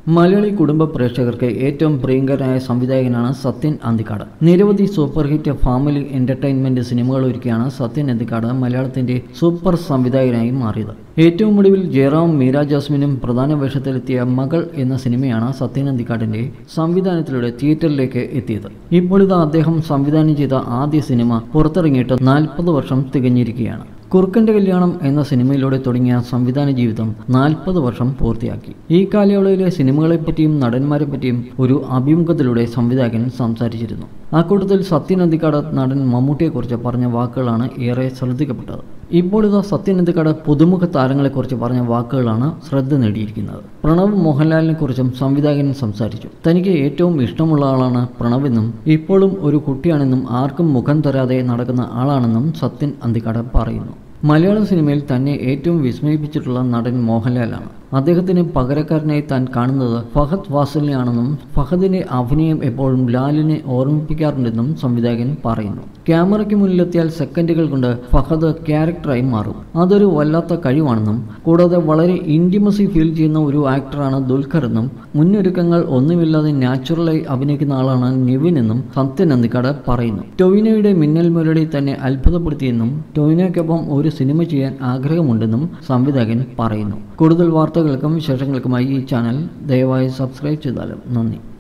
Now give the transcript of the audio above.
മലയാളി കുടുംബ പ്രേക്ഷകർക്ക് ഏറ്റവും പ്രിയങ്കരനായ സംവിധായകനാണ് സത്യൻ അന്തിക്കാട് നിരവധി സൂപ്പർ ഹിറ്റ് ഫാമിലി എന്റർടൈൻമെന്റ് സിനിമകൾ ഒരുക്കിയാണ് സത്യൻ അന്തിക്കാട് മലയാളത്തിന്റെ സൂപ്പർ സംവിധായകനായി മാറിയത് ഏറ്റവും ഒടുവിൽ ജയറാം മീര ജാസ്മിനും പ്രധാന വേഷത്തിലെത്തിയ മകൾ എന്ന സിനിമയാണ് സത്യൻ അന്തിക്കാടിന്റെ സംവിധാനത്തിലൂടെ തിയേറ്ററിലേക്ക് എത്തിയത് ഇപ്പോൾ ഇത് അദ്ദേഹം സംവിധാനം ചെയ്ത ആദ്യ സിനിമ പുറത്തിറങ്ങിയിട്ട് നാൽപ്പത് വർഷം തികഞ്ഞിരിക്കുകയാണ് കുറുക്കന്റെ കല്യാണം എന്ന സിനിമയിലൂടെ തുടങ്ങിയ സംവിധാന ജീവിതം നാൽപ്പത് വർഷം പൂർത്തിയാക്കി ഈ കാലയളവിലെ സിനിമകളെപ്പറ്റിയും നടന്മാരെ പറ്റിയും ഒരു അഭിമുഖത്തിലൂടെ സംവിധായകൻ സംസാരിച്ചിരുന്നു അക്കൂട്ടത്തിൽ സത്യൻ അന്തിക്കാട് നടൻ മമ്മൂട്ടിയെക്കുറിച്ച് പറഞ്ഞ വാക്കുകളാണ് ഏറെ ശ്രദ്ധിക്കപ്പെട്ടത് ഇപ്പോൾ ഇതാ സത്യൻ അന്തിക്കാട് പുതുമുഖ താരങ്ങളെക്കുറിച്ച് പറഞ്ഞ വാക്കുകളാണ് ശ്രദ്ധ നേടിയിരിക്കുന്നത് പ്രണവ് മോഹൻലാലിനെ കുറിച്ചും സംവിധായകൻ സംസാരിച്ചു തനിക്ക് ഏറ്റവും ഇഷ്ടമുള്ള ആളാണ് പ്രണവ് എന്നും ഇപ്പോഴും ഒരു കുട്ടിയാണെന്നും ആർക്കും മുഖം തരാതെ നടക്കുന്ന ആളാണെന്നും സത്യൻ അന്തിക്കാട് പറയുന്നു മലയാള സിനിമയിൽ തന്നെ ഏറ്റവും വിസ്മയിപ്പിച്ചിട്ടുള്ള നടൻ മോഹൻലാലാണ് അദ്ദേഹത്തിന് പകരക്കാരനായി താൻ കാണുന്നത് ഫഹദ് ഫാസിലിനെയാണെന്നും ഫഹദിന്റെ അഭിനയം എപ്പോഴും ലാലിനെ ഓർമ്മിപ്പിക്കാറുണ്ടെന്നും സംവിധായകൻ പറയുന്നു ക്യാമറയ്ക്ക് മുന്നിലെത്തിയാൽ സെക്കൻഡുകൾ കൊണ്ട് ഫഹദ് ക്യാരക്ടറായി മാറും അതൊരു വല്ലാത്ത കഴിവാണെന്നും കൂടാതെ വളരെ ഇൻറ്റിമസി ഫീൽ ചെയ്യുന്ന ഒരു ആക്ടറാണ് ദുൽഖർ എന്നും മുന്നൊരുക്കങ്ങൾ ഒന്നുമില്ലാതെ നാച്ചുറലായി അഭിനയിക്കുന്ന ആളാണ് നിവിൻ എന്നും സത്യൻ അന്തിക്കാട് പറയുന്നു ടൊവിനോയുടെ മിന്നൽ മുരളി തന്നെ അത്ഭുതപ്പെടുത്തിയെന്നും ടൊവിനോയ്ക്കൊപ്പം ഒരു സിനിമ ചെയ്യാൻ ആഗ്രഹമുണ്ടെന്നും സംവിധായകൻ പറയുന്നു കൂടുതൽ വാർത്തകൾക്കും വിശേഷങ്ങൾക്കുമായി ഈ ചാനൽ ദയവായി സബ്സ്ക്രൈബ് ചെയ്താലും നന്ദി